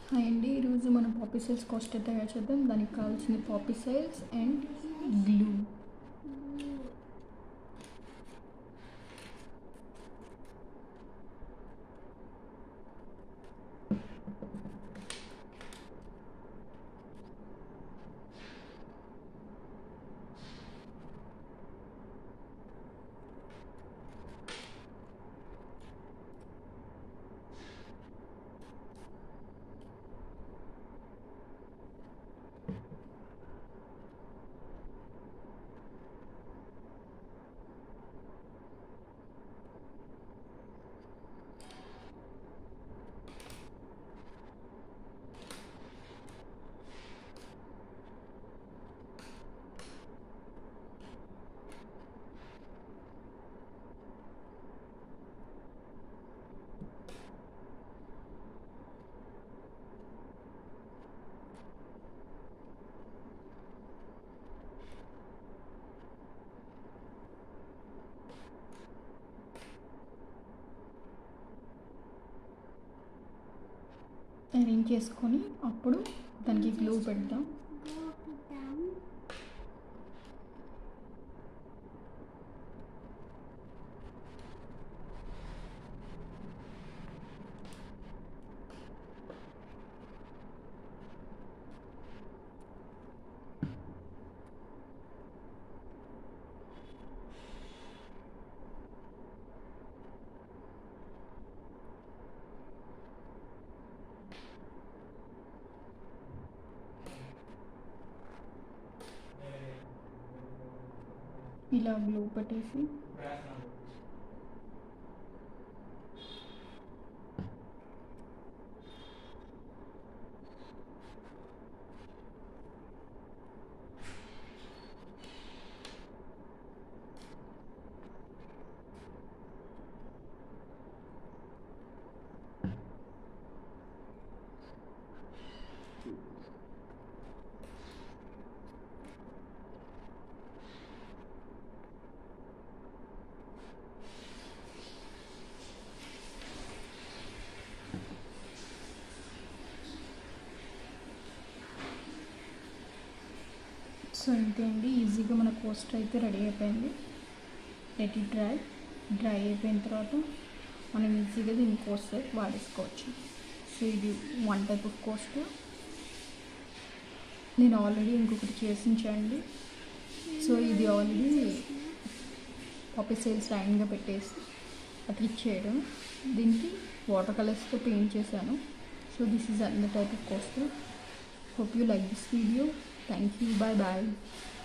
hi అండి ఈరోజు మనం పాపీ సెల్స్ కాస్ట్ తయారు చేద్దాం దానికి కావాల్సిన popsicles and glue arrange చేసుకొని అప్పుడు దానికి గ్లూ పెడతాం ఇలా గ్లూ పెట్టేసి సో ఇంతే అండి ఈజీగా మన కోస్టర్ అయితే రెడీ అయిపోయింది లెట్ ఇట్ డ్రై డ్రై అయిపోయిన తర్వాత మనం ఈజీగా దీని కోస్టర్ వాడేసుకోవచ్చు సో ఇది వన్ టైప్ ఆఫ్ కోస్టర్ నేను ఆల్రెడీ ఇంకొకటి చేసించండి సో ఇది ఆల్రెడీ పాపీ సేల్స్ లైన్గా పెట్టేసి అట్లా చేయడం దీనికి వాటర్ కలర్స్తో పెయింట్ చేశాను so this is another type of coaster hope you like this video thank you bye bye